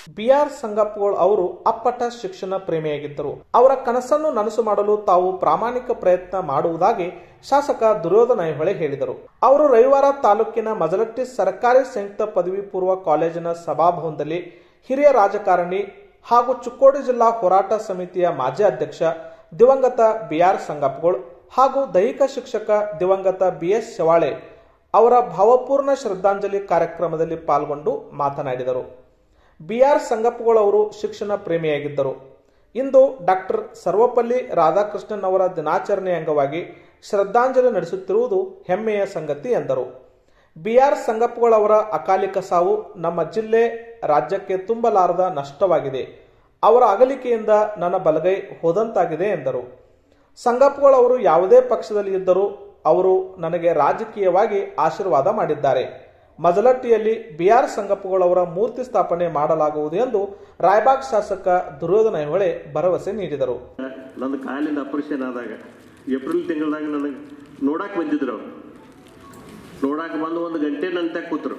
B R Sangappagol ಅವರು ಅಪ್ಪಟ ಶಿಕ್ಷಣ ಪ್ರೇಮಿಯಾಗಿದ್ದರು ಅವರ ಕನಸನ್ನು ನನಸು ಮಾಡಲು ತಾವು ಪ್ರಾಮಾಣಿಕ ಪ್ರಯತ್ನ ಮಾಡುವುದಾಗಿ ಶಾಸಕ ದುರ್ಯೋಧನ ಐಹೊಳೆ ಹೇಳಿದರು ಅವರು ರವಿವಾರ ತಾಲೂಕಿನ ಮಜಲಟ್ಟಿ ಸರ್ಕಾರಿ ಸಂಯುಕ್ತ ಪದವಿ ಪೂರ್ವ ಕಾಲೇಜಿನ ಸಭಾಭವನದಲ್ಲಿ ಹಿರಿಯ ರಾಜಕಾರಣಿ ಹಾಗೂ ಚಿಕ್ಕೋಡಿ ಜಿಲ್ಲಾ ಹೋರಾಟ ಸಮಿತಿಯ ಮಾಜಿ ಅಧ್ಯಕ್ಷ ದಿವಂಗತ ಬಿಆರ್ ಸಂಗಪ್ಪಗೋಳ್ ಹಾಗೂ ದೈಹಿಕ ಶಿಕ್ಷಕ ದಿವಂಗತ ಬಿಎಸ್ ಶವಾಳೆ ಅವರ ಭಾವಪೂರ್ಣ ಶ್ರದ್ಧಾಂಜಲಿ ಕಾರ್ಯಕ್ರಮದಲ್ಲಿ ಪಾಲ್ಗೊಂಡು ಮಾತನಾಡಿದರು ಬಿಆರ್ ಸಂಗಪ್ಪಗೋಳ್ ಅವರು ಶಿಕ್ಷಣ ಪ್ರೇಮಿಯಾಗಿದ್ದರು ಇಂದು ಡಾಕ್ಟರ್ ಸರ್ವಪಲ್ಲಿ ರಾಧಾಕೃಷ್ಣನ್ ಅವರ ದಿನಾಚರಣೆ ಅಂಗವಾಗಿ ಶ್ರದ್ಧಾಂಜಲಿ ನಡೆಸುತ್ತಿರುವುದು ಹೆಮ್ಮೆಯ ಸಂಗತಿ ಎಂದರು ಬಿಆರ್ ಸಂಗಪ್ಪಗೋಳ್ ಅವರ ಅಕಾಲಿಕ ಸಾವು ನಮ್ಮ ಜಿಲ್ಲೆ ರಾಜ್ಯಕ್ಕೆ ತುಂಬಲಾರದ ನಷ್ಟವಾಗಿದೆ ಅವರ ಅಗಲಿಕೆಯಿಂದ ನನ್ನ ಬಲಗೈ ಹೋದಂತಾಗಿದೆ ಎಂದರು ಸಂಗಪ್ಪಗೋಳ್ ಅವರು ಯಾವುದೇ ಪಕ್ಷದಲ್ಲಿ ಇದ್ದರೂ ಅವರು ನನಗೆ ರಾಜಕೀಯವಾಗಿ ಆಶೀರ್ವಾದ ಮಾಡಿದ್ದಾರೆ ಮಜಲಟ್ಟಿಯಲ್ಲಿ ಬಿಆರ್ ಸಂಗಪ್ಪಗೋಳ್ ಅವರ ಮೂರ್ತಿ ಸ್ಥಾಪನೆ ಮಾಡಲಾಗುವುದು ಎಂದು ರಾಯಬಾಗ್ ಶಾಸಕ ದುರ್ಯೋಧನ ಐಹೊಳೆ ಭರವಸೆ ನೀಡಿದರು ನನ್ನ ಕಾಲಿಂದ ಆಪರೇಷನ್ ಆದಾಗ ಏಪ್ರಿಲ್ ತಿಂಗಳದಾಗ ನನಗೆ ನೋಡಕ್ಕೆ ಬಂದಿದ್ರು ಅವ್ರು ನೋಡಕ್ಕೆ ಬಂದು ಒಂದು ಗಂಟೆ ನಂತ ಕೂತರು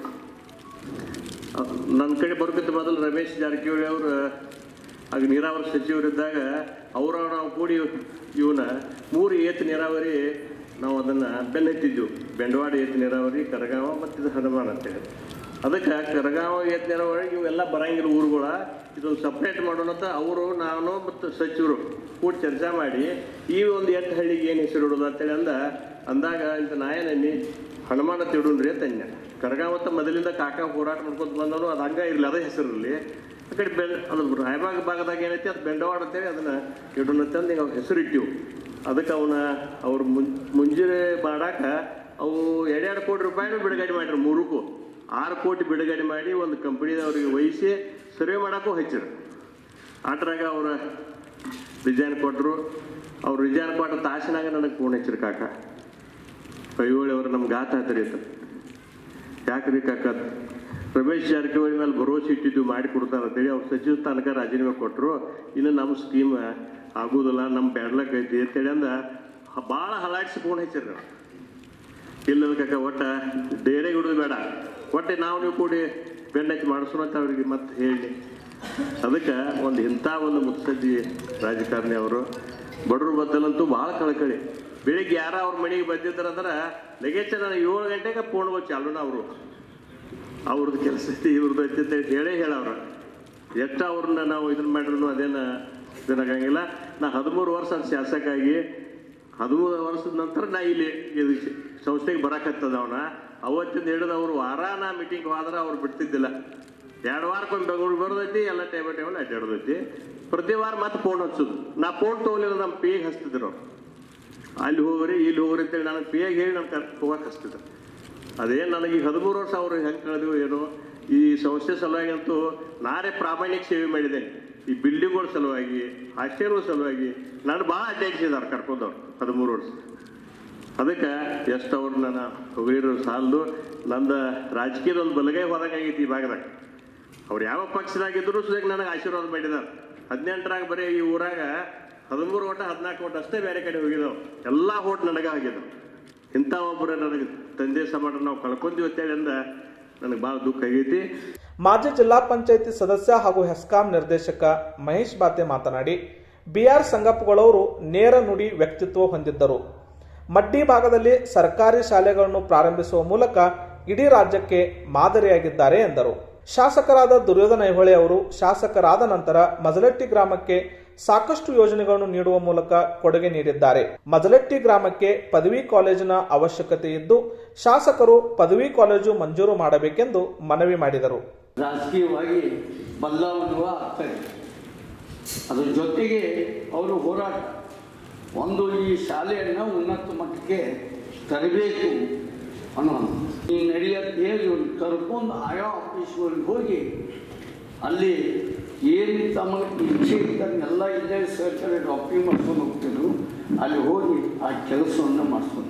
ನನ್ನ ಕಡೆ ಬರ್ಕಿಂತ ಮೊದಲು ರಮೇಶ್ ಜಾರಕಿಹೊಳಿ ಅವರು ಆಗ ನೀರಾವರಿ ಸಚಿವರಿದ್ದಾಗ ಅವರ ನಾವು ಕೂಡಿ ಇವನ ಮೂರು ಏತ್ ನೀರಾವರಿ ನಾವು ಅದನ್ನು ಬೆನ್ನತ್ತಿದ್ದೆವು ಬೆಂಡವಾಡ ಏತ್ ನೀರಾವರಿ ಕರಗಾವ ಮತ್ತು ಇದು ಹನುಮಾನ್ ಅಂತೇಳಿ ಅದಕ್ಕೆ ಕರಗಾವ ಏತ್ ನೀರಾವರಿ ಇವೆಲ್ಲ ಬರಂಗಿಲ್ಲ ಊರುಗಳ ಇದೊಂದು ಸಪ್ರೇಟ್ ಮಾಡೋಣ ಅಂತ ಅವರು ನಾನು ಮತ್ತು ಸಚಿವರು ಕೂಡಿ ಚರ್ಚೆ ಮಾಡಿ ಈ ಒಂದು ಎಂಟು ಹಳ್ಳಿಗೆ ಏನು ಹೆಸರು ಇಡೋದು ಅಂತೇಳಿ ಅಂದ ಅಂದಾಗ ಇಂತ ನಾಯನನ್ನಿ ಹನುಮಾನ ತಿಳುನ್ರಿ ಅಂತ ಅನ್ಯ ಕರಗಾವತ್ತ ಮೊದಲಿಂದ ಕಾಕ ಹೋರಾಟ ಮಾಡ್ಕೊತ ಬಂದವನು ಅದು ಹಂಗ ಇರಲಿ ಅದೇ ಹೆಸರಿರಲಿ ಆ ಕಡೆ ಬೆಲ್ ಅದು ರಾಯಬಾಗ ಭಾಗದಾಗ ಏನೈತಿ ಅದು ಬೆಂಡವಾಡ ಅಂತೇಳಿ ಅದನ್ನ ಇಡೋಣ ಅಂತಂದು ಈಗ ಹೆಸರು ಇಟ್ಟಿವು ಅದಕ್ಕೆ ಅವನ ಅವ್ರು ಮುಂ ಮುಂಜಾನೆ ಮಾಡಾಕ ಅವು ಎರಡೆರಡು ಕೋಟಿ ರೂಪಾಯಿನೂ ಬಿಡುಗಡೆ ಮಾಡಿರು ಮೂರಕ್ಕೂ ಆರು ಕೋಟಿ ಬಿಡುಗಡೆ ಮಾಡಿ ಒಂದು ಕಂಪನಿದವ್ರಿಗೆ ವಹಿಸಿ ಸರ್ವೆ ಮಾಡೋಕ್ಕೂ ಹಚ್ಚಿರು ಆಟ್ರಾಗ ಅವ್ರ ರಿಜೈನ್ ಕೊಟ್ಟರು ಅವ್ರು ರಿಜೈನ್ ಕೊಟ್ಟ ತಾಸಿನಾಗ ನನಗೆ ಫೋನ್ ಹಚ್ಚಿರು ಕಾಕ ಕೈಯೋಳಿ ಅವರು ನಮ್ಗೆ ಗಾತ ಹತ್ತಿರಿ ಅಂತ ಯಾಕ್ರಿ ಕಾಕ ರಮೇಶ್ ಜಾರಕಿಹೊಳಿ ಮೇಲೆ ಭರವಸೆ ಇಟ್ಟಿದ್ದು ಮಾಡಿ ಕೊಡ್ತಾರೆ ಅಂತೇಳಿ ಅವ್ರು ಸಚಿವ ಸ್ಥಾನಕ್ಕೆ ರಾಜೀನಾಮೆ ಕೊಟ್ಟರು ಇನ್ನು ನಮ್ಮ ಸ್ಕೀಮ್ ಆಗೋದಿಲ್ಲ ನಮ್ಮ ಬ್ಯಾಡ್ಲಕ್ ಐತಿ ಅಂತೇಳಿ ಅಂದ ಭಾಳ ಹಲಾಡಿಸಿ ಫೋನ್ ಹಚ್ಚಿರಿ ನಾವು ಇಲ್ಲದ ಕಾಕ ಒಟ್ಟ ಡೇರೆ ಹಿಡಿದು ಬೇಡ ಒಟ್ಟೆ ನಾವು ನೀವು ಕೂಡಿ ಬೆನ್ನ ಹಚ್ಚಿ ಮಾಡಿಸೋಣ ಅಂತ ಅವ್ರಿಗೆ ಮತ್ತೆ ಹೇಳಿ ಅದಕ್ಕೆ ಒಂದು ಇಂಥ ಒಂದು ಮುತ್ಸದ್ದಿ ರಾಜಕಾರಣಿ ಅವರು ಬಡವ್ರ ಬದ್ದಲಂತೂ ಭಾಳ ಕಳಕಳಿ ಬೆಳಿಗ್ಗೆ ಯಾರ ಅವ್ರ ಮನೆಗೆ ಬಂದಿದ್ದಾರಂದ್ರೆ ಲಗೇಜ್ ನಾನು ಏಳು ಗಂಟೆಗೆ ಫೋನ್ ಹೋಗಿ ಚಾಲೂನ ಅವರು ಅವ್ರದ್ದು ಕೆಲಸ ಐತಿ ಇವ್ರದ್ದು ಐತಿ ಅಂತ ಹೇಳೇ ಹೇಳವ್ರ ಎಷ್ಟು ಅವ್ರನ್ನ ನಾವು ಇದನ್ನ ಮಾಡಿದ್ರು ಅದೇನು ಇದಾಗಂಗಿಲ್ಲ ನಾ ಹದಿಮೂರು ವರ್ಷ ಅದು ಶಾಸಕಾಗಿ ಹದಿಮೂರು ವರ್ಷದ ನಂತರ ನಾ ಇಲ್ಲಿ ಇದು ಸಂಸ್ಥೆಗೆ ಬರಕತ್ತದ ಅವನ ಅವತ್ತಿಂದ ಹಿಡಿದು ಅವ್ರು ವಾರ ನಾ ಮೀಟಿಂಗ್ ಹೋದ್ರೆ ಅವ್ರು ಬಿಡ್ತಿದ್ದಿಲ್ಲ ಎರಡು ವಾರಕ್ಕೊಮ್ಮೆ ಬೆಂಗಳೂರು ಬರೋದೈತಿ ಎಲ್ಲ ಟೇಬಲ್ ಟೇಬಲ್ ಅಡ್ಡಾಡೋದೈತಿ ಪ್ರತಿ ವಾರ ಮತ್ತೆ ಫೋನ್ ಹಚ್ಚೋದು ನಾ ಫೋನ್ ತೊಗೊಲಿಲ್ಲ ನಮ್ಮ ಪಿ ಹಚ್ತಿದ್ರು ಅವ್ರು ಅಲ್ಲಿ ಹೋಗ್ರಿ ಇಲ್ಲಿ ಹೋಗ್ರಿ ಅಂತೇಳಿ ನನಗೆ ಪಿ ಹೇಳಿ ನಾನು ಕರ್ ಹೋಗಕ್ಕೆ ಹಚ್ತಿದ್ರು ಅದೇನು ನನಗೆ ಈಗ ಹದಿಮೂರು ವರ್ಷ ಅವ್ರು ಹೆಂಗೆ ಕಳೆದಿವು ಏನೋ ಈ ಸಂಸ್ಥೆ ಸಲುವಾಗಿ ಅಂತೂ ನಾನೇ ಪ್ರಾಮಾಣಿಕ ಸೇವೆ ಮಾಡಿದ್ದೇನೆ ಈ ಬಿಲ್ಡಿಂಗ್ಗಳ ಸಲುವಾಗಿ ಹಾಸ್ಟೆಲ್ಗಳ ಸಲುವಾಗಿ ನಾನು ಭಾಳ ಅಡ್ಡಾಡಿಸಿದಾರೆ ಕರ್ಕೊಂಡವ್ರು ಹದಿಮೂರು ವರ್ಷ ಅದಕ್ಕೆ ಎಷ್ಟು ಅವ್ರು ನಾನು ಹೊಗಳಿರೋ ಸಾಲದು ನಂದು ರಾಜಕೀಯದ ಒಂದು ಬಲಗೈ ಹೋದಂಗಾಗೈತಿ ಈ ಭಾಗದಾಗ ಅವ್ರು ಯಾವ ಪಕ್ಷದಾಗಿದ್ದರೂ ಸುಧಾಗ ನನಗೆ ಆಶೀರ್ವಾದ ಮಾಡಿದಾರೆ ಹದಿನೆಂಟರಾಗ ಬರೀ ಈ ಊರಾಗ ಹದಿಮೂರು ಓಟ ಹದಿನಾಲ್ಕು ಓಟ ಅಷ್ಟೇ ಬೇರೆ ಕಡೆ ಹೋಗಿದಾವೆ ಎಲ್ಲ ಓಟ್ ನನಗೆ ಆಗಿದಾವೆ ಇಂಥ ಒಬ್ಬರು ನನಗೆ ತಂದೆ ಸಮಾನ ನಾವು ಕಳ್ಕೊಂತೀವಿ ಅಂತೇಳಿ ಅಂದ ನನಗೆ ಭಾಳ ದುಃಖ ಆಗೈತಿ ಮಾಜಿ ಜಿಲ್ಲಾ ಪಂಚಾಯಿತಿ ಸದಸ್ಯ ಹಾಗೂ ಹೆಸ್ಕಾಂ ನಿರ್ದೇಶಕ ಮಹೇಶ್ ಬಾತೆ ಮಾತನಾಡಿ ಬಿಆರ್ ಸಂಗಪ್ಪಗಳವರು ನೇರ ನುಡಿ ವ್ಯಕ್ತಿತ್ವ ಹೊಂದಿದ್ದರು ಮಡ್ಡಿ ಭಾಗದಲ್ಲಿ ಸರ್ಕಾರಿ ಶಾಲೆಗಳನ್ನು ಪ್ರಾರಂಭಿಸುವ ಮೂಲಕ ಇಡೀ ರಾಜ್ಯಕ್ಕೆ ಮಾದರಿಯಾಗಿದ್ದಾರೆ ಎಂದರು ಶಾಸಕರಾದ ದುರ್ಯೋಧನ ಐಹೊಳೆ ಅವರು ಶಾಸಕರಾದ ನಂತರ ಮಜಲಟ್ಟಿ ಗ್ರಾಮಕ್ಕೆ ಸಾಕಷ್ಟು ಯೋಜನೆಗಳನ್ನು ನೀಡುವ ಮೂಲಕ ಕೊಡುಗೆ ನೀಡಿದ್ದಾರೆ ಮಜಲಟ್ಟಿ ಗ್ರಾಮಕ್ಕೆ ಪದವಿ ಕಾಲೇಜಿನ ಅವಶ್ಯಕತೆ ಇದ್ದು ಶಾಸಕರು ಪದವಿ ಕಾಲೇಜು ಮಂಜೂರು ಮಾಡಬೇಕೆಂದು ಮನವಿ ಮಾಡಿದರು ರಾಜಕೀಯವಾಗಿ ಬದಲಾವಣೆ ಆಗ್ತದೆ ಅದ್ರ ಜೊತೆಗೆ ಅವರು ಹೋರಾಟ ಒಂದು ಈ ಶಾಲೆಯನ್ನು ಉನ್ನತ ಮಟ್ಟಕ್ಕೆ ತರಬೇಕು ಅನ್ನೋ ಈ ನಡೆಯೋದು ಹೇಳಿ ಇವ್ರನ್ನ ಕರ್ಕೊಂಡು ಆಯಾ ಆಫೀಸ್ಗಳಿಗೆ ಹೋಗಿ ಅಲ್ಲಿ ಏನು ತಮಗೆ ಇಚ್ಛೆ ಇದ್ದನ್ನೆಲ್ಲ ಇಲ್ಲೇ ಸರ್ಕಾರಿ ಡಾಕ್ಟ್ರಿ ಮಾಡ್ಕೊಂಡು ಹೋಗ್ತಿದ್ರು ಅಲ್ಲಿ ಹೋಗಿ ಆ ಕೆಲಸವನ್ನು ಮಾಡಿಸ್ಕೊಂಡು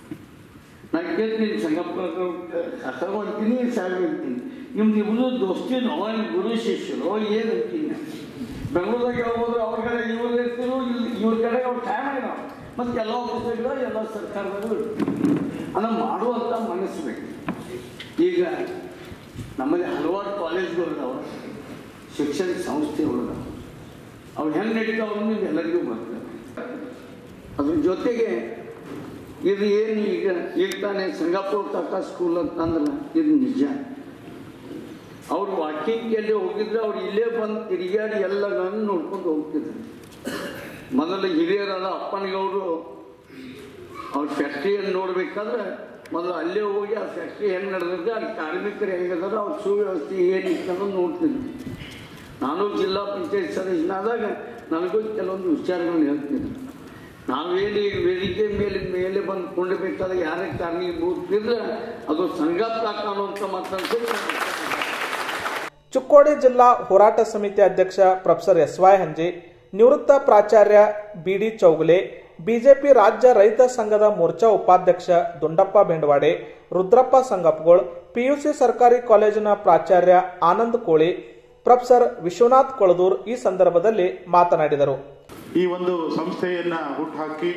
ನಾನು ಕೇಳ್ತೀನಿ ಸಂಗಪ್ಪನ ತಗೊಂತೀನಿ ಸಾಹೇಬ್ ಅಂತೀನಿ ನಿಮ್ದು ಇಬ್ಬರು ದೋಸ್ತಿನೋ ನಿಮ್ಮ ಗುರು ಶಿಷ್ಯರು ಏನು ಅಂತೀನಿ ಬೆಂಗಳೂರಾಗ ಹೋದ್ರೆ ಅವ್ರ ಕಡೆ ಇವ್ರು ಇರ್ತಿರು ಇಲ್ಲಿ ಇವ್ರ ಕಡೆ ಅವ್ರು ಟೈಮ್ ಏನೋ ಮತ್ತು ಎಲ್ಲ ಆಫೀಸ್ಗಳು ಎಲ್ಲ ಸರ್ಕಾರಗಳು ಅದನ್ನು ಮಾಡುವಂಥ ಮನಸ್ಸು ಬೇಕು ಈಗ ನಮ್ಮಲ್ಲಿ ಹಲವಾರು ಕಾಲೇಜ್ಗಳು ಇದಾವೆ ಶಿಕ್ಷಣ ಸಂಸ್ಥೆ ಒಳಗೆ ಅವ್ರು ಹೆಂಗೆ ನಡೀತಾವ ಅನ್ನೋದು ಎಲ್ಲರಿಗೂ ಬರ್ತದೆ ಅದ್ರ ಜೊತೆಗೆ ಇದು ಏನು ಈಗ ಈಗ ತಾನೇ ಸಿಂಗಾಪುರ್ ಟಾಟಾ ಸ್ಕೂಲ್ ಅಂತಂದ್ರೆ ಇದು ನಿಜ ಅವ್ರು ವಾಕಿಂಗ್ ಎಲ್ಲಿ ಹೋಗಿದ್ರೆ ಅವ್ರು ಇಲ್ಲೇ ಬಂದು ತಿರುಗಾಡಿ ಎಲ್ಲಗಳನ್ನು ನೋಡ್ಕೊಂಡು ಹೋಗ್ತಿದ್ರು ಮೊದಲು ಹಿರಿಯರಾದ ಅಪ್ಪನಿಗವರು ಅವ್ರ ಫ್ಯಾಕ್ಟ್ರಿಯನ್ನು ನೋಡ್ಬೇಕಾದ್ರೆ ಮೊದಲು ಅಲ್ಲೇ ಹೋಗಿ ಆ ಫ್ಯಾಕ್ಟ್ರಿ ಹೆಂಗೆ ನಡೆದಿದೆ ಅಲ್ಲಿ ಕಾರ್ಮಿಕರು ಹೆಂಗದಾರ ಅವ್ರ ಸುವ್ಯವಸ್ಥೆ ಏನಿತ್ತು ಅನ್ನೋದು ನೋಡ್ತೀನಿ ನಾನು ಜಿಲ್ಲಾ ಪಂಚಾಯತ್ ಸದಸ್ಯನಾದಾಗ ನನಗೂ ಕೆಲವೊಂದು ವಿಚಾರಗಳನ್ನ ಹೇಳ್ತೀನಿ ನಾವೇನು ಈಗ ವೇದಿಕೆ ಮೇಲೆ ಮೇಲೆ ಬಂದು ಕೊಂಡಬೇಕಾದ್ರೆ ಯಾರೇ ಕಾರಣೀಭೂತಿದ್ರೆ ಅದು ಸಂಘಾತ್ಮಕ ಅನ್ನುವಂಥ ಮಾತನ್ನು ಚಿಕ್ಕೋಡಿ ಜಿಲ್ಲಾ ಹೋರಾಟ ಸಮಿತಿ ಅಧ್ಯಕ್ಷ ಪ್ರೊಫೆಸರ್ ಎಸ್ ವೈ ಹಂಜಿ ನಿವೃತ್ತ ಪ್ರಾಚಾರ್ಯ ಬಿಡಿ ಚೌಗುಲೆ ಬಿಜೆಪಿ ರಾಜ್ಯ ರೈತ ಸಂಘದ ಮೋರ್ಚಾ ಉಪಾಧ್ಯಕ್ಷ ದುಂಡಪ್ಪ ಬೆಂಡವಾಡೆ ರುದ್ರಪ್ಪ ಸಂಗಪ್ಪಗೋಳ್ ಪಿಯುಸಿ ಸರ್ಕಾರಿ ಕಾಲೇಜಿನ ಪ್ರಾಚಾರ್ಯ ಆನಂದ್ ಕೋಳಿ ಪ್ರೊಫೆಸರ್ ವಿಶ್ವನಾಥ್ ಕೊಳದೂರ್ ಈ ಸಂದರ್ಭದಲ್ಲಿ ಮಾತನಾಡಿದರು ಈ ಒಂದು ಸಂಸ್ಥೆಯನ್ನ ಹುಟ್ಟುಹಾಕಿ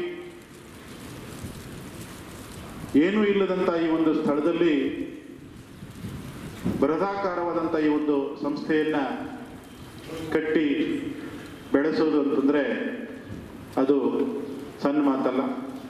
ಏನೂ ಇಲ್ಲದಂತ ಈ ಒಂದು ಸ್ಥಳದಲ್ಲಿ ಬೃಹದಾಕಾರವಾದಂಥ ಈ ಒಂದು ಸಂಸ್ಥೆಯನ್ನ ಕಟ್ಟಿ ಬೆಳೆಸೋದು ಅಂತಂದ್ರೆ ಅದು ಸಣ್ಣ ಮಾತಲ್ಲ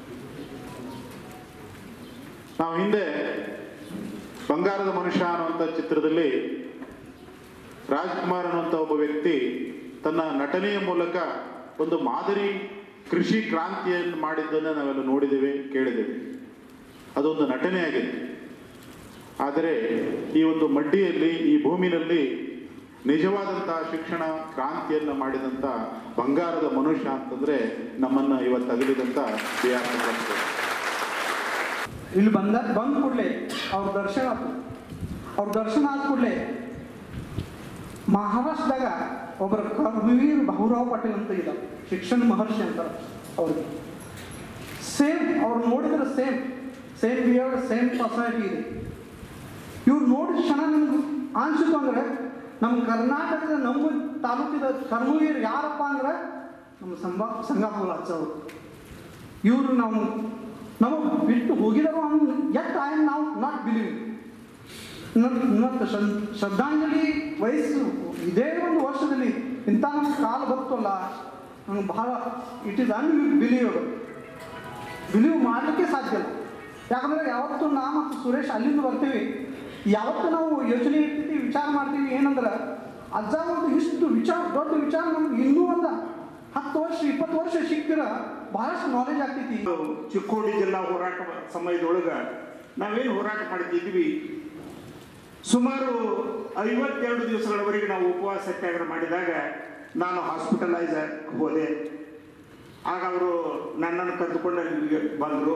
ನಾವು ಹಿಂದೆ ಬಂಗಾರದ ಮನುಷ್ಯ ಅನ್ನುವಂಥ ಚಿತ್ರದಲ್ಲಿ ರಾಜ್ಕುಮಾರ್ ಅನ್ನುವಂಥ ಒಬ್ಬ ವ್ಯಕ್ತಿ ತನ್ನ ನಟನೆಯ ಮೂಲಕ ಒಂದು ಮಾದರಿ ಕೃಷಿ ಕ್ರಾಂತಿಯನ್ನು ಮಾಡಿದ್ದನ್ನು ನಾವೆಲ್ಲ ನೋಡಿದ್ದೇವೆ ಕೇಳಿದ್ದೇವೆ ಅದೊಂದು ನಟನೆ ಆಗಿದೆ ಆದರೆ ಈ ಒಂದು ಮಡ್ಡಿಯಲ್ಲಿ ಈ ಭೂಮಿನಲ್ಲಿ ನಿಜವಾದಂತಹ ಶಿಕ್ಷಣ ಕ್ರಾಂತಿಯನ್ನು ಮಾಡಿದಂಥ ಬಂಗಾರದ ಮನುಷ್ಯ ಅಂತಂದ್ರೆ ನಮ್ಮನ್ನ ಇವತ್ತು ಅಗಲಿದಂಥ ಬಿ ಆರ್ ಅಂಬೇಡ್ಕರ್. ಇಲ್ಲಿ ಬಂದ ಬಂದ ಕೂಡಲೇ ಅವ್ರ ದರ್ಶನ ಆತು. ಅವ್ರ ದರ್ಶನ ಆದ ಕೂಡಲೇ ಮಹಾರಾಷ್ಟ್ರದಾಗ ಒಬ್ಬರ ಕರ್ಮವೀರ್ ಬಹುರಾವ್ ಪಾಟೀಲ್ ಅಂತ ಇದ್ದ ಶಿಕ್ಷಣ ಮಹರ್ಷಿ ಅಂತಾರೆ ಅವ್ರಿಗೆ ಸೇಮ್ ಅವ್ರು ನೋಡಿದ್ರೆ same same beard same personality ಇದೆ ಇವ್ರು ನೋಡಿದ ಕ್ಷಣ ನಮ್ಗೆ ಅನ್ಸಿತು ಅಂದ್ರೆ ನಮ್ಮ ಕರ್ನಾಟಕದ ನಮ್ಮ ತಾಲೂಕಿದ ಕರ್ಮವೀರ್ ಯಾರಪ್ಪ ಅಂದ್ರೆ ನಮ್ಮ ಸಂಬ ಸಂಗಾಪುರ ಹಚ್ಚವರು ಇವರು ನಾವು ನಾವು ಬಿಟ್ಟು ಹೋಗಿದರು ಅನ್ನೋ ಎಟ್ ಐ ಆಮ್ ನಾವು ನಾಟ್ ಬಿಲೀವ್ ಮತ್ತು ಶ್ರದ್ಧಾಂಜಲಿ ವಯಸ್ಸು ಇದೇ ಒಂದು ವರ್ಷದಲ್ಲಿ ಇಂಥ ನಮ್ಮ ಕಾಲ ಬರ್ತಲ್ಲ ನಮ್ಗೆ ಬಹಳ it is unbelievable believe ಮಾಡಲಿಕ್ಕೆ ಸಾಧ್ಯ ಇಲ್ಲ ಯಾಕಂದ್ರೆ ಯಾವತ್ತು ನಾ ಮತ್ತು ಸುರೇಶ್ ಅಲ್ಲಿಂದ ಬರ್ತೀವಿ ಯಾವತ್ತು ನಾವು ಯೋಚನೆ ಇರ್ತೀವಿ ವಿಚಾರ ಮಾಡ್ತೀವಿ ಏನಂದ್ರೆ ಅಜ್ಜ ಒಂದು ಇಷ್ಟು ವಿಚಾರ ದೊಡ್ಡ ವಿಚಾರ ನಮ್ಗೆ ಇನ್ನೂ ಒಂದು ಹತ್ತು ವರ್ಷ ಇಪ್ಪತ್ತು ವರ್ಷ ಸಿಕ್ಕಿರ ಬಹಳಷ್ಟು ನಾಲೆಜ್ ಆಗ್ತೈತಿ ಚಿಕ್ಕೋಡಿ ಜಿಲ್ಲಾ ಹೋರಾಟ ಸಮಯದೊಳಗ ನಾವೇನು ಹೋರಾಟ ಮಾಡ್ತಿದ್ವಿ ಸುಮಾರು ಐವತ್ತೆರಡು ದಿವಸಗಳವರೆಗೆ ನಾವು ಉಪವಾಸ ಸತ್ಯಾಗ್ರಹ ಮಾಡಿದಾಗ ನಾನು ಹಾಸ್ಪಿಟಲೈಸ್ ಹೋದೆ ಆಗ ಅವರು ನನ್ನನ್ನು ಕರೆದುಕೊಂಡು ಅಲ್ಲಿಗೆ ಬಂದರು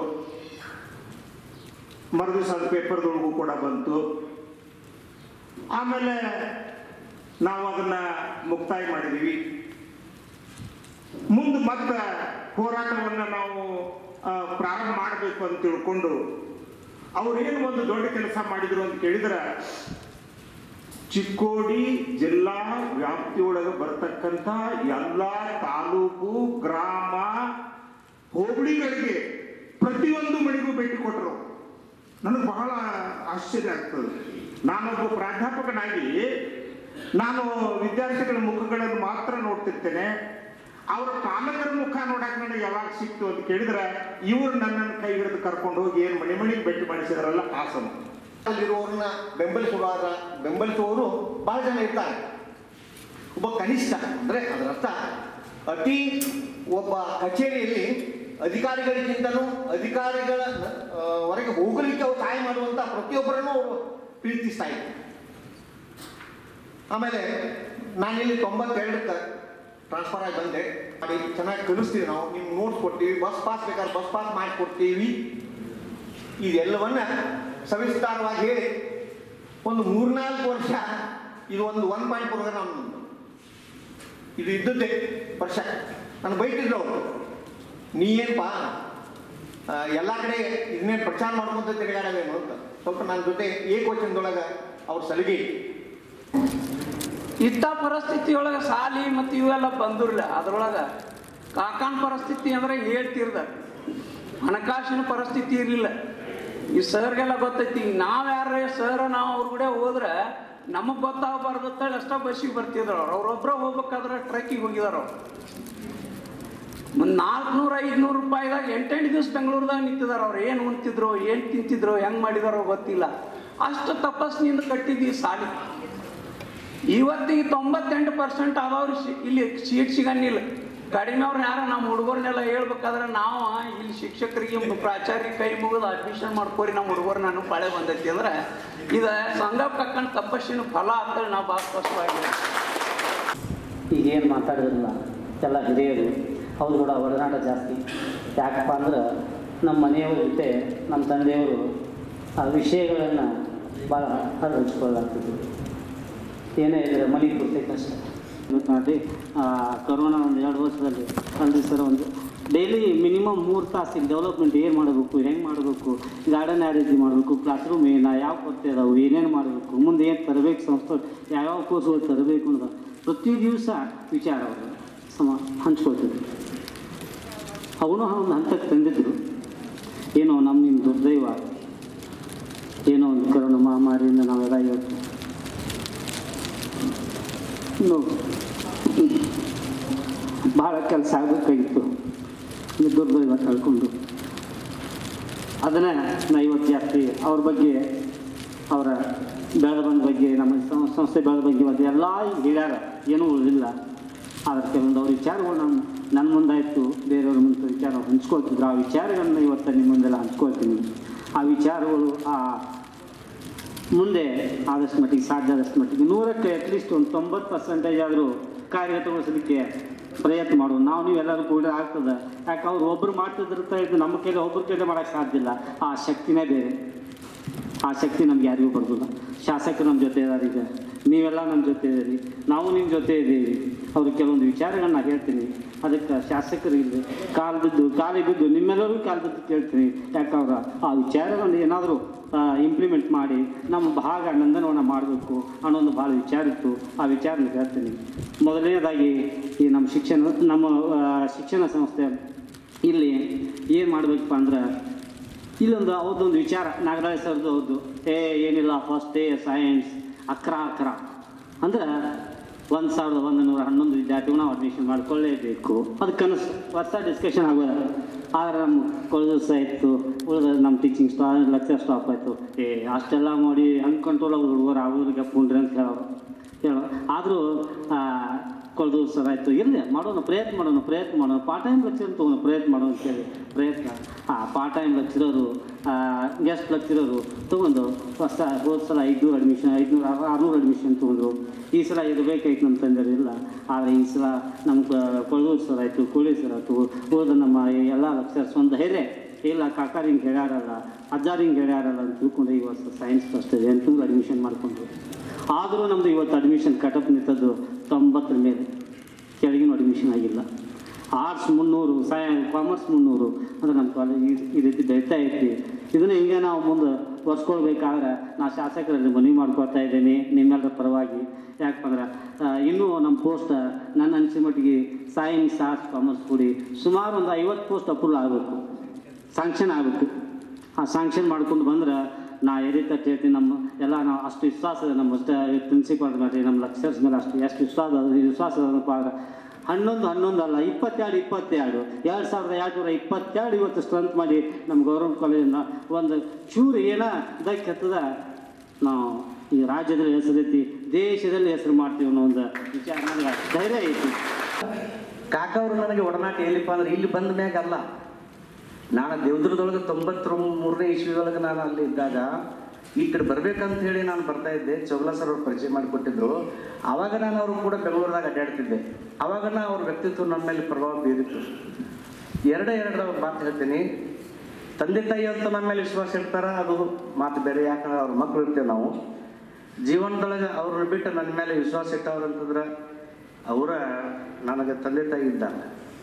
ಮರುದಿವಸ ಅದು ಪೇಪರ್ದೊಳಗೂ ಕೂಡ ಬಂತು ಆಮೇಲೆ ನಾವು ಅದನ್ನ ಮುಕ್ತಾಯ ಮಾಡಿದೀವಿ ಮುಂದೆ ಮತ್ತೆ ಹೋರಾಟವನ್ನ ನಾವು ಆ, ಪ್ರಾರಂಭ ಮಾಡಬೇಕು ಅಂತ ತಿಳ್ಕೊಂಡು ಅವ್ರೇನು ಒಂದು ದೊಡ್ಡ ಕೆಲಸ ಮಾಡಿದ್ರು ಅಂತ ಕೇಳಿದ್ರೆ ಚಿಕ್ಕೋಡಿ ಜಿಲ್ಲಾ ವ್ಯಾಪ್ತಿಯೊಳಗೆ ಬರ್ತಕ್ಕಂಥ ಎಲ್ಲ ತಾಲೂಕು ಗ್ರಾಮ ಹೋಬಳಿಗಳಿಗೆ ಪ್ರತಿಯೊಂದು ಮನೆಗೂ ಭೇಟಿ ಕೊಟ್ಟರು ನನಗೆ ಬಹಳ ಆಶ್ಚರ್ಯ ಆಗ್ತದೆ ನಾನೊಬ್ಬ ಪ್ರಾಧ್ಯಾಪಕನಾಗಿ ನಾನು ವಿದ್ಯಾರ್ಥಿಗಳ ಮುಖಗಳನ್ನು ಮಾತ್ರ ನೋಡ್ತಿರ್ತೇನೆ ಅವರ ಪಾಲಕರ ಮುಖ ನೋಡಕ್ ನನಗೆ ಯಾವಾಗ ಸಿಕ್ತು ಅಂತ ಕೇಳಿದ್ರೆ ಇವರು ನನ್ನನ್ನು ಕೈ ಹಿಡಿದು ಕರ್ಕೊಂಡು ಹೋಗಿ ಏನು ಮನೆ ಮನೆಗೆ ಭೇಟಿ ಮಾಡಿಸಿದ್ರಲ್ಲ ಹಾಸನ ಅಲ್ಲಿರುವವ್ರನ್ನ ಬೆಂಬಲಿಸುವಾಗ ಬೆಂಬಲಿಸುವವರು ಬಹಳ ಜನ ಇರ್ತಾರೆ ಒಬ್ಬ ಕನಿಷ್ಠ ಅಂದ್ರೆ ಅದರ ಅರ್ಥ ಅತಿ ಒಬ್ಬ ಕಚೇರಿಯಲ್ಲಿ ಅಧಿಕಾರಿಗಳಿಗಿಂತಲೂ ಅಧಿಕಾರಿಗಳ ಆ, ವರೆಗೆ ಹೋಗಲಿಕ್ಕೆ ಅವ್ರು ಸಹಾಯ ಮಾಡುವಂತ ಪ್ರತಿಯೊಬ್ಬರನ್ನು ಅವರು ಪ್ರೀತಿಸ್ತಾ ಇದ್ರು ಆಮೇಲೆ ನಾನಿಲ್ಲಿ ತೊಂಬತ್ತೆರಡಕ್ಕೆ ಟ್ರಾನ್ಸ್ಫರ್ ಆಗಿ ಬಂದೆ ಮಾಡಿ ಚೆನ್ನಾಗಿ ಕಲಿಸ್ತೀವಿ ನಾವು ನಿಮ್ಗೆ ನೋಟ್ಸ್ ಕೊಡ್ತೀವಿ ಬಸ್ ಪಾಸ್ ಬೇಕಾದ್ರೆ ಬಸ್ ಪಾಸ್ ಮಾಡಿಕೊಡ್ತೀವಿ ಇದೆಲ್ಲವನ್ನ ಸವಿಸ್ತಾರವಾಗಿ ಹೇಳಿ ಒಂದು ಮೂರ್ನಾಲ್ಕು ವರ್ಷ ಇದು ಒಂದು ಒನ್ ಪಾಯಿಂಟ್ ಪ್ರೋಗ್ರಾಮ್ ಇದು ಇದ್ದದ್ದೇ ವರ್ಷ ನಾನು ಬೈತಿದ್ರು ಅವರು ನೀ ಏನಪ್ಪ ಎಲ್ಲ ಕಡೆ ಇದನ್ನೇನು ಪ್ರಚಾರ ಮಾಡ್ಕೊಂತ ತಿರುಗಾಡವೇನು ಅಂತ ಸ್ವಲ್ಪ ನನ್ನ ಜೊತೆ ಏಕವಚನದೊಳಗೆ ಅವ್ರ ಸಲಿಗೆ ಇಂಥ ಪರಿಸ್ಥಿತಿಯೊಳಗೆ ಸಾಲಿ ಮತ್ತು ಇವೆಲ್ಲ ಬಂದಿರಲಿಲ್ಲ ಅದ್ರೊಳಗೆ ಕಾಕಾನ್ ಪರಿಸ್ಥಿತಿ ಅಂದ್ರೆ ಹೇಳ್ತಿರ್ದ ಹಣಕಾಸಿನ ಪರಿಸ್ಥಿತಿ ಇರಲಿಲ್ಲ ಈ ಸರ್ಗೆಲ್ಲ ಗೊತ್ತೈತಿ ನಾವು ಯಾರೇ ಸರ್ ನಾವು ಅವ್ರ ಕೂಡ ಹೋದ್ರೆ ನಮಗೆ ಗೊತ್ತಾಗಬಾರ್ದು ಅಂತೇಳಿ ಅಷ್ಟೇ ಬಸ್ಸಿಗೆ ಬರ್ತಿದ್ರು ಅವ್ರು ಅವ್ರೊಬ್ಬರ ಹೋಗ್ಬೇಕಾದ್ರೆ ಟ್ರಕ್ಕಿಗೆ ಹೋಗಿದಾರ ಅವ್ರು ಒಂದು ನಾಲ್ಕುನೂರ ಐದುನೂರು ರೂಪಾಯಿದಾಗ ಎಂಟೆಂಟು ದಿವಸ ಬೆಂಗಳೂರದಾಗ ನಿಂತಿದಾರ ಅವ್ರು ಏನು ಉಣ್ತಿದ್ರು ಏನು ತಿಂತಿದ್ರು ಹೆಂಗೆ ಮಾಡಿದಾರೋ ಗೊತ್ತಿಲ್ಲ ಅಷ್ಟು ತಪಸ್ನಿಂದ ಕಟ್ಟಿದ್ವಿ ಸಾಲಿ ಇವತ್ತಿಗೆ ತೊಂಬತ್ತೆಂಟು ಪರ್ಸೆಂಟ್ ಆದವ್ರು ಶಿ- ಇಲ್ಲಿ ಸೀಟ್ ಸಿಗಂಗಿಲ್ಲ ಕಡಿಮೆ ಅವ್ರು ಯಾರು ನಮ್ಮ ಹುಡುಗರ್ನೆಲ್ಲ ಹೇಳ್ಬೇಕಾದ್ರೆ ನಾವು ಇಲ್ಲಿ ಶಿಕ್ಷಕರಿಗೆ ಮ- ಪ್ರಾಚಾರ್ಯ ಕೈ ಮುಗಿದು ಅಡ್ಮಿಷನ್ ಮಾಡ್ಕೋರಿ ನಮ್ಮ ಹುಡುಗರು ನಾನು ಪಾಳೆ ಬಂದೈತಿ ಅಂದ್ರೆ ಇದು ಸಂಘ ಕಕ್ಕಂಡು ತಪಸ್ಸಿನ ಫಲ ಅಂತೇಳಿ ನಾವು ಭಾಳ ಸ್ಪಷ್ಟವಾಗಿ ಈಗೇನು ಮಾತಾಡಿದ್ರಲ್ಲ ಎಲ್ಲ ಹಿರಿಯರು ಅವ್ರು ಕೂಡ ಒಡನಾಟ ಜಾಸ್ತಿ ಯಾಕಪ್ಪ ಅಂದ್ರೆ ನಮ್ಮ ಮನೆಯವ್ರ ಜೊತೆ ನಮ್ಮ ತಂದೆಯವರು ಆ ವಿಷಯಗಳನ್ನು ಭಾಳ ಹಂಚ್ಕೊಳ್ಳಾಗ್ತಿದ್ರು ಏನೇ ಇದ್ರೆ ಮನೆ ಪೂರ್ತಿ ಕಷ್ಟ ನೋಡಿ ಕೊರೋನಾ ಒಂದು ಎರಡು ವರ್ಷದಲ್ಲಿ ಅಲ್ರಿ ಸರ್ ಒಂದು ಡೈಲಿ ಮಿನಿಮಮ್ ಮೂರು ತಾಸಿಗೆ ಡೆವಲಪ್ಮೆಂಟ್ ಏನು ಮಾಡಬೇಕು ಹೆಂಗೆ ಮಾಡಬೇಕು ಗಾರ್ಡನ್ ಯಾವ ರೀತಿ ಮಾಡಬೇಕು ಕ್ಲಾಸ್ ರೂಮ್ ಏನು ಯಾವ ಕೊರತೆ ಅದಾವು ಏನೇನು ಮಾಡಬೇಕು ಮುಂದೆ ಏನು ತರಬೇಕು ಸಂಸ್ಥೆ ಯಾವ್ಯಾವ ಕೋರ್ಸ್ಗಳು ತರಬೇಕು ಅನ್ನೋದು ಪ್ರತಿ ದಿವಸ ವಿಚಾರ ಅವರು ಸಮ ಹಂಚ್ಕೊಳ್ತಿದ್ರು ಅವನು ಒಂದು ಹಂತಕ್ಕೆ ತಂದಿದ್ರು ಏನೋ ನಮ್ಮ ನಿಮ್ಮ ದುರ್ದೈವ ಏನೋ ಒಂದು ಕರೋನಾ ಮಹಾಮಾರಿಯಿಂದ ನಾವೆಲ್ಲ ಇವತ್ತು ಇನ್ನು ಭಾಳ ಕೆಲಸ ಆಗಬೇಕಾಗಿತ್ತು ಈ ದುರ್ದೈವ ಕಳ್ಕೊಂಡು ಅದನ್ನು ನಾ ಇವತ್ತು ಜಾಸ್ತಿ ಅವ್ರ ಬಗ್ಗೆ ಅವರ ಬೆಳೆದ ಬಂದ ಬಗ್ಗೆ ನಮ್ಮ ಸಂ- ಸಂಸ್ಥೆ ಬೆಳೆದ ಬಗ್ಗೆ ಇವತ್ತು ಎಲ್ಲ ಈಗ ಹೇಳ್ಯಾರ ಏನೂ ಉಳಿದಿಲ್ಲ ಆದ್ರೆ ಕೆಲವೊಂದು ಅವ್ರ ವಿಚಾರಗಳು ನಮ್ಮ ನನ್ನ ಮುಂದಾಯಿತು ಬೇರೆಯವ್ರ ಮುಂದೆ ವಿಚಾರ ಹಂಚ್ಕೊಳ್ತಿದ್ರು ಆ ವಿಚಾರಗಳನ್ನ ಇವತ್ತು ನಿಮ್ಮ ಮುಂದೆಲ್ಲ ಹಂಚ್ಕೊಳ್ತೀನಿ ಆ ವಿಚಾರಗಳು ಆ ಮುಂದೆ ಆದಷ್ಟು ಮಟ್ಟಿಗೆ ಸಾಧ್ಯ ಆದಷ್ಟು ಮಟ್ಟಿಗೆ ನೂರಕ್ಕೆ ಅಟ್ಲೀಸ್ಟ್ ಒಂದು ತೊಂಬತ್ತು ಪರ್ಸೆಂಟೇಜ್ ಆದರೂ ಕಾರ್ಯಗತಗೊಳಿಸಲಿಕ್ಕೆ ಪ್ರಯತ್ನ ಮಾಡೋದು ನಾವು ನೀವೆಲ್ಲರೂ ಕೂಡ ಆಗ್ತದೆ ಯಾಕೆ ಅವ್ರು ಒಬ್ಬರು ಮಾಡ್ತಿದ್ದಿರ್ತಾ ಇದ್ದು ನಮ್ಮ ಕೈಲಿ ಒಬ್ಬರ ಕೈಲಿ ಮಾಡೋಕ್ಕೆ ಸಾಧ್ಯ ಇಲ್ಲ ಆ ಶಕ್ತಿನೇ ಬೇರೆ ಆ ಶಕ್ತಿ ನಮ್ಗೆ ಯಾರಿಗೂ ಬರೋದಿಲ್ಲ ಶಾಸಕರು ನಮ್ಮ ಜೊತೆ ಇದ್ದಾರೆ ಈಗ ನೀವೆಲ್ಲ ನಮ್ಮ ಜೊತೆ ಇದ್ದೀರಿ ನಾವು ನಿಮ್ಮ ಜೊತೆ ಇದ್ದೀವಿ ಅವ್ರಿಗೆ ಕೆಲವೊಂದು ವಿಚಾರಗಳನ್ನ ಹೇಳ್ತೀನಿ ಅದಕ್ಕೆ ಶಾಸಕರು ಇಲ್ಲಿ ಕಾಲು ಬಿದ್ದು ಕಾಲಿ ಬಿದ್ದು ನಿಮ್ಮೆಲ್ಲರೂ ಕಾಲು ಬಿದ್ದು ಕೇಳ್ತೀನಿ ಯಾಕಂದ್ರೆ ಆ ವಿಚಾರಗಳನ್ನು ಏನಾದರೂ ಇಂಪ್ಲಿಮೆಂಟ್ ಮಾಡಿ ನಮ್ಮ ಭಾಗ ನಂದನವನ್ನ ಮಾಡಬೇಕು ಅನ್ನೋ ಒಂದು ಭಾಳ ವಿಚಾರ ಇತ್ತು ಆ ವಿಚಾರನ ಹೇಳ್ತೀನಿ ಮೊದಲನೇದಾಗಿ ಈ ನಮ್ಮ ಶಿಕ್ಷಣ ನಮ್ಮ ಆ, ಶಿಕ್ಷಣ ಸಂಸ್ಥೆ ಇಲ್ಲಿ ಏನು ಮಾಡಬೇಕಪ್ಪ ಅಂದ್ರೆ ಇಲ್ಲೊಂದು ಅವ್ರದ್ದೊಂದು ವಿಚಾರ ನಾಗರಾಜ್ ಸರ್ದು ಅವ್ರದ್ದು ಏ ಏನಿಲ್ಲ ಫಸ್ಟ್ ಡೇ ಸೈನ್ಸ್ ಅಕ್ರ ಅಕ್ರ ಅಂದ್ರೆ ಒಂದು ಸಾವಿರದ ಒಂದು ನೂರ ಹನ್ನೊಂದು ವಿದ್ಯಾರ್ಥಿಗಳು ನಾವು ಅಡ್ಮಿಷನ್ ಮಾಡ್ಕೊಳ್ಳೇಬೇಕು ಅದು ಕನಸು ಹೊಸ ಡಿಸ್ಕಷನ್ ಆಗೋದು ಆದರೆ ನಮ್ಮ ಕೊಳದ ದಿವಸ ಇತ್ತು ಉಳಿದ ನಮ್ಮ ಟೀಚಿಂಗ್ ಸ್ಟಾ ಲೆಕ್ಚರ್ ಸ್ಟಾಪ್ ಆಯಿತು ಏ ಅಷ್ಟೆಲ್ಲ ಮಾಡಿ ಹಂಗೆ ಕಂಟ್ರೋಲ್ ಆಗೋದು ಹುಡುಗರು ಆಗೋರಿಗೆ ಪುಂಡ್ರಿ ಅಂತ ಹೇಳೋರು ಹೇಳೋ ಆದರೂ ಕೊಳದು ಸರ್ ಆಯಿತು ಇರಲಿ ಮಾಡೋಣ ಪ್ರಯತ್ನ ಮಾಡೋಣ ಪ್ರಯತ್ನ ಮಾಡೋಣ ಪಾರ್ಟ್ ಟೈಮ್ ಲೆಕ್ಚರ್ ತೊಗೊಳೋಣ ಪ್ರಯತ್ನ ಮಾಡೋಣ ಅಂತೇಳಿ ಪ್ರಯತ್ನ ಆ ಪಾರ್ಟ್ ಟೈಮ್ ಲೆಕ್ಚರರು ಗೆಸ್ಟ್ ಲೆಕ್ಚರರು ತೊಗೊಂಡು ಹೊಸ ಹೋದ ಸಲ ಐದುನೂರು ಅಡ್ಮಿಷನ್ ಐದುನೂರು ಆರುನೂರು ಅಡ್ಮಿಷನ್ ತೊಗೊಂಡ್ರು ಈ ಸಲ ಇರಬೇಕಾಯ್ತು ನಮ್ಮ ತಂದೆಯರು ಇಲ್ಲ ಆದರೆ ಈ ಸಲ ನಮ್ಮ ಕೊಳಗೂರು ಸರ್ ಆಯಿತು ಕೋಳಿ ಸರ್ ಆಯಿತು ಹೋದ ನಮ್ಮ ಎಲ್ಲ ಲೆಕ್ಚರ್ಸ್ ಒಂದು ಧೈರ್ಯ ಇಲ್ಲ ಕಾಕಾರ ಹಿಂಗೆ ಹೇಳ್ಯಾರಲ್ಲ ಅಜ್ಜಾರು ಹಿಂಗೆ ಹೇಳ್ಯಾರಲ್ಲ ಅಂತ ತಿಳ್ಕೊಂಡು ಈ ವರ್ಷ ಸೈನ್ಸ್ ಫಸ್ಟ್ ಇದೆ ಎಂಟುನೂರು ಅಡ್ಮಿಷನ್ ಮಾಡಿಕೊಂಡ್ರು ಆದರೂ ನಮ್ಮದು ಇವತ್ತು ಅಡ್ಮಿಷನ್ ಕಟಪ್ ನಿಂತದ್ದು ತೊಂಬತ್ತರ ಮೇಲೆ ಕೆಳಗಿನ ಅಡ್ಮಿಷನ್ ಆಗಿಲ್ಲ ಆರ್ಟ್ಸ್ ಮುನ್ನೂರು ಸೈ ಕಾಮರ್ಸ್ ಮುನ್ನೂರು ಅಂದ್ರೆ ನಮ್ಮ ಕಾಲೇಜ್ ಈ- ಈ ರೀತಿ ಬೆಳೀತಾ ಐತಿ ಇದನ್ನ ಹಿಂಗೆ ನಾವು ಮುಂದೆ ಒರ್ಸ್ಕೊಳ್ಬೇಕಾದ್ರೆ ನಾ ಶಾಸಕರಲ್ಲಿ ಮನವಿ ಮಾಡ್ಕೊಳ್ತಾ ಇದ್ದೀನಿ ನಿಮ್ಮೆಲ್ಲರ ಪರವಾಗಿ ಯಾಕಂದ್ರೆ ಆ, ಇನ್ನೂ ನಮ್ಮ ಪೋಸ್ಟ್ ನನ್ನ ಅನಿಸಿದ ಮಟ್ಟಿಗೆ ಸೈನ್ಸ್ ಆರ್ಟ್ಸ್ ಕಾಮರ್ಸ್ ಕೂಡಿ ಸುಮಾರು ಒಂದು ಐವತ್ತು ಪೋಸ್ಟ್ ಅಪ್ರೂವಲ್ ಆಗಬೇಕು ಸ್ಯಾಂಕ್ಷನ್ ಆಗಬೇಕು ಆ ಸ್ಯಾಂಕ್ಷನ್ ಮಾಡ್ಕೊಂಡು ಬಂದ್ರೆ ನಾ ಎರಿತ ಹೇಳ್ತೀನಿ ನಮ್ಮ ಎಲ್ಲ ನಾವು ಅಷ್ಟು ವಿಶ್ವಾಸ ಇದೆ ನಮ್ಮ ಪ್ರಿನ್ಸಿಪಾಲ್ ಮೇಲೆ ನಮ್ಮ ಲೆಕ್ಚರ್ಸ್ ಮೇಲೆ ಅಷ್ಟು ಎಷ್ಟು ವಿಶ್ವಾಸ ಅದ- ವಿಶ್ವಾಸ ಅದಪ್ಪ ಅಂದ್ರೆ ಹನ್ನೊಂದು ಹನ್ನೊಂದು ಅಲ್ಲ ಇಪ್ಪತ್ತೆರಡು ಇಪ್ಪತ್ತೆರಡು ಎರಡು ಸಾವಿರದ ಎರಡುನೂರ ಇಪ್ಪತ್ತೆರಡು ಇವತ್ತು ಸ್ಟ್ರೆಂತ್ ಮಾಡಿ ನಮ್ಮ ಗೌರ್ಮೆಂಟ್ ಕಾಲೇಜಿನ ಒಂದು ಚೂರು ಏನ ಇದಕ್ಕೆ ಹತ್ತದ ನಾವು ಈ ರಾಜ್ಯದಲ್ಲಿ ಹೆಸರೈತಿ ದೇಶದಲ್ಲಿ ಹೆಸರು ಮಾಡ್ತೀವಿ ಅನ್ನೋ ಒಂದು ವಿಚಾರ ನನಗೆ ಧೈರ್ಯ ಐತಿ ಕಾಕ ಅವರು ನನಗೆ ಒಡನಾಟ ಎಲ್ಲಿಪ್ಪ ಅಂದ್ರೆ ಇಲ್ಲಿ ಬಂದ ಮ್ಯಾಗ ಅಲ್ಲ ನಾನು ದೇವದುರ್ಗದೊಳಗೆ ತೊಂಬತ್ತರ ಮೂರನೇ ಇಸ್ವಿದೊಳಗೆ ನಾನು ಅಲ್ಲಿ ಇದ್ದಾಗ ಈ ಕಡೆ ಬರ್ಬೇಕಂತ ಹೇಳಿ ನಾನು ಬರ್ತಾ ಇದ್ದೆ ಚೌಗಲ ಸರ್ ಅವ್ರು ಪರಿಚಯ ಮಾಡಿಕೊಟ್ಟಿದ್ರು ಆವಾಗ ನಾನು ಅವರು ಕೂಡ ಬೆಂಗಳೂರದಾಗ ಅಡ್ಡಾಡ್ತಿದ್ದೆ ಆವಾಗ ನಾ ಅವ್ರ ವ್ಯಕ್ತಿತ್ವ ನನ್ನ ಮೇಲೆ ಪ್ರಭಾವ ಬೀರಿತ್ತು ಎರಡೇ ಎರಡು ಮಾತು ಹೇಳ್ತೀನಿ ತಂದೆ ತಾಯಿ ಅಂತ ನಮ್ಮ ಮೇಲೆ ವಿಶ್ವಾಸ ಇರ್ತಾರ ಅದು ಮಾತು ಬೇರೆ ಯಾಕಂದ್ರೆ ಅವ್ರ ಮಕ್ಕಳು ಇರ್ತೇವೆ ನಾವು ಜೀವನದೊಳಗೆ ಅವ್ರನ್ನ ಬಿಟ್ಟು ನನ್ನ ಮೇಲೆ ವಿಶ್ವಾಸ ಇಟ್ಟವ್ರು ಅಂತಂದ್ರೆ ಅವರ ನನಗೆ ತಂದೆ ತಾಯಿ ಇದ್ದಾಗ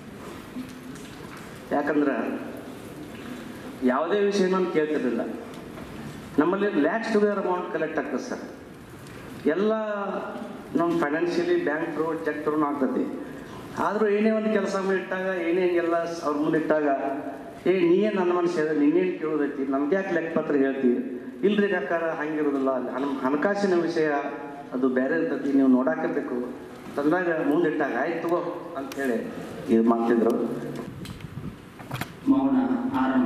ಯಾಕಂದ್ರೆ ಯಾವುದೇ ವಿಷಯ ನಾನು ಕೇಳ್ತಿರ್ಲಿಲ್ಲ ನಮ್ಮಲ್ಲಿ ಲ್ಯಾಕ್ಸ್ ಟುಗೆದರ್ ಅಮೌಂಟ್ ಕಲೆಕ್ಟ್ ಆಗ್ತದೆ ಸರ್ ಎಲ್ಲ ನಮ್ಮ financially bank through cheque through ಆಗ್ತದೆ ಆದರೂ ಏನೇ ಒಂದು ಕೆಲಸ ಇಟ್ಟಾಗ ಏನೇ ಹಿಂಗೆಲ್ಲ ಅವ್ರ ಮುಂದೆ ಇಟ್ಟಾಗ ಏ ನೀಯೇ ನನ್ನ ಮನುಷ್ಯ ನಿನ್ನೇನು ಕೇಳೋದೈತಿ ನಮ್ಗೆ ಯಾಕೆ ಲೆಕ್ಕಪತ್ರ ಹೇಳ್ತೀವಿ ಇಲ್ರಿ ಯಾಕಾರ ಹಂಗಿರೋದಿಲ್ಲ ಅಲ್ಲಿ ಹಣ ಹಣಕಾಸಿನ ವಿಷಯ ಅದು ಬೇರೆ ಇರ್ತೈತಿ ನೀವು ನೋಡಾಕಬೇಕು ತಂದಾಗ ಮುಂದಿಟ್ಟಾಗ ಆಯ್ತು ತಗೋ ಅಂತೇಳಿ ಇದು ಮಾಡ್ತಿದ್ರು ಮೌನ ಆರಂಭ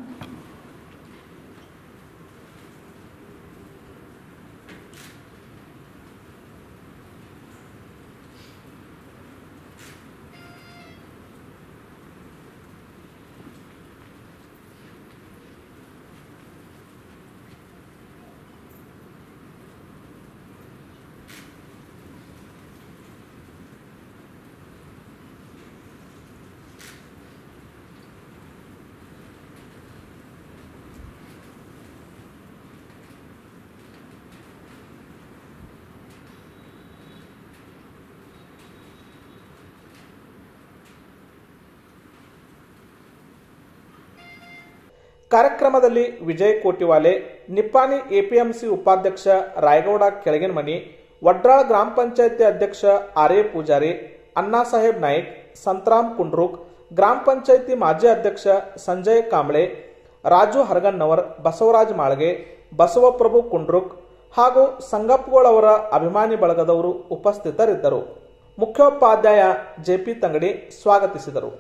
ಕಾರ್ಯಕ್ರಮದಲ್ಲಿ ವಿಜಯ್ ಕೋಟಿವಾಲೆ ನಿಪ್ಪಾಣಿ ಎಪಿಎಂಸಿ ಉಪಾಧ್ಯಕ್ಷ ರಾಯಗೌಡ ಕೆಳಗಿನಮನಿ ವಡ್ರಾಳ್ ಗ್ರಾಮ ಪಂಚಾಯತಿ ಅಧ್ಯಕ್ಷ ಆರ್ ಎ ಪೂಜಾರಿ ಅಣ್ಣಾ ಸಾಹೇಬ್ ನಾಯ್ಕ್ ಸಂತರಾಮ್ ಕುಂಡ್ರುಕ್ ಗ್ರಾಮ ಪಂಚಾಯತಿ ಮಾಜಿ ಅಧ್ಯಕ್ಷ ಸಂಜಯ್ ಕಾಂಬ್ಳೆ ರಾಜು ಹರಗಣ್ಣವರ್ ಬಸವರಾಜ್ ಮಾಳ್ಗೆ ಬಸವಪ್ರಭು ಕುಂಡ್ರುಕ್ ಹಾಗೂ ಸಂಗಪ್ಪಗೋಳವರ ಅಭಿಮಾನಿ ಬಳಗದವರು ಉಪಸ್ಥಿತರಿದ್ದರು ಮುಖ್ಯೋಪಾಧ್ಯಾಯ ಜೆಪಿ ತಂಗಡಿ ಸ್ವಾಗತಿಸಿದರು